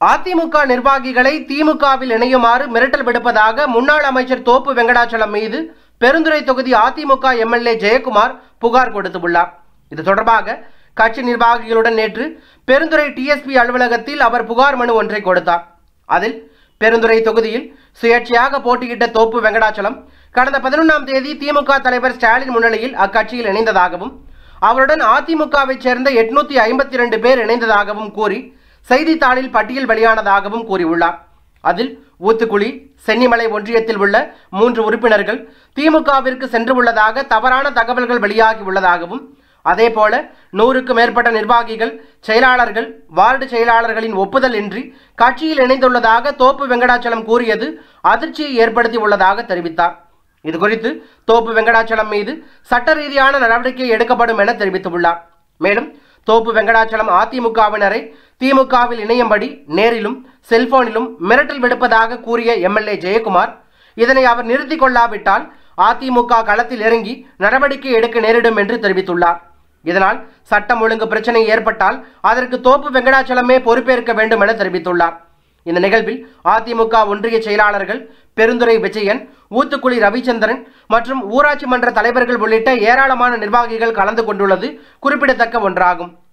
அதிமுக நிர்வாகிகளை திமுகவில் இணையுமாறு மிரட்டல் விடுப்பதாக முன்னாள் அமைச்சர் தோப்பு வெங்கடாச்சலம் மீது பெருந்துறை தொகுதி அதிமுக எம்எல்ஏ ஜெயக்குமார் புகார் கொடுத்துள்ளார் இது தொடர்பாக கட்சி நிர்வாகிகளுடன் நேற்று பெருந்துறை டிஎஸ்பி அலுவலகத்தில் அவர் புகார் மனு ஒன்றை கொடுத்தார் அதில் பெருந்துறை தொகுதியில் சுயேட்சையாக போட்டியிட்ட தோப்பு வெங்கடாச்சலம் கடந்த பதினொன்றாம் தேதி திமுக தலைவர் ஸ்டாலின் முன்னிலையில் அக்கட்சியில் இணைந்ததாகவும் அவருடன் அதிமுகவைச் சேர்ந்த எட்நூத்தி ஐம்பத்தி ரெண்டு பேர் இணைந்ததாகவும் கூறி செய்தித்தாளில் பட்டியல் வெளியானதாகவும் கூறியுள்ளார் அதில் ஊத்துக்குளி சென்னிமலை ஒன்றியத்தில் உள்ள மூன்று உறுப்பினர்கள் திமுகவிற்கு சென்று உள்ளதாக தவறான தகவல்கள் வெளியாகி உள்ளதாகவும் அதேபோல நூறுக்கு மேற்பட்ட நிர்வாகிகள் செயலாளர்கள் வார்டு செயலாளர்களின் ஒப்புதல் இன்றி கட்சியில் இணைந்துள்ளதாக தோப்பு வெங்கடாச்சலம் கூறியது அதிர்ச்சியை ஏற்படுத்தி உள்ளதாக தெரிவித்தார் இதுகுறித்து தோப்பு வெங்கடாச்சலம் மீது சட்ட ரீதியான நடவடிக்கை எடுக்கப்படும் என தெரிவித்துள்ளார் மேலும் தோப்பு வெங்கடாச்சலம் அதிமுகவினரை திமுகவில் இணையும்படி நேரிலும் செல்போனிலும் மிரட்டல் விடுப்பதாக கூறிய எம்எல்ஏ ஜெயக்குமார் இதனை அவர் நிறுத்திக் கொள்ளாவிட்டால் அதிமுக களத்தில் இறங்கி நடவடிக்கை எடுக்க நேரிடும் என்று தெரிவித்துள்ளார் இதனால் சட்டம் ஒழுங்கு பிரச்சனை ஏற்பட்டால் அதற்கு தோப்பு வெங்கடாச்சலமே பொறுப்பேற்க வேண்டும் என தெரிவித்துள்ளார் இந்த நிகழ்வில் அதிமுக ஒன்றிய செயலாளர்கள் பெருந்துறை விஜயன் ஊத்துக்குளி ரவிச்சந்திரன் மற்றும் ஊராட்சி மன்ற தலைவர்கள் உள்ளிட்ட ஏராளமான நிர்வாகிகள் கலந்து கொண்டுள்ளது குறிப்பிடத்தக்க ஒன்றாகும்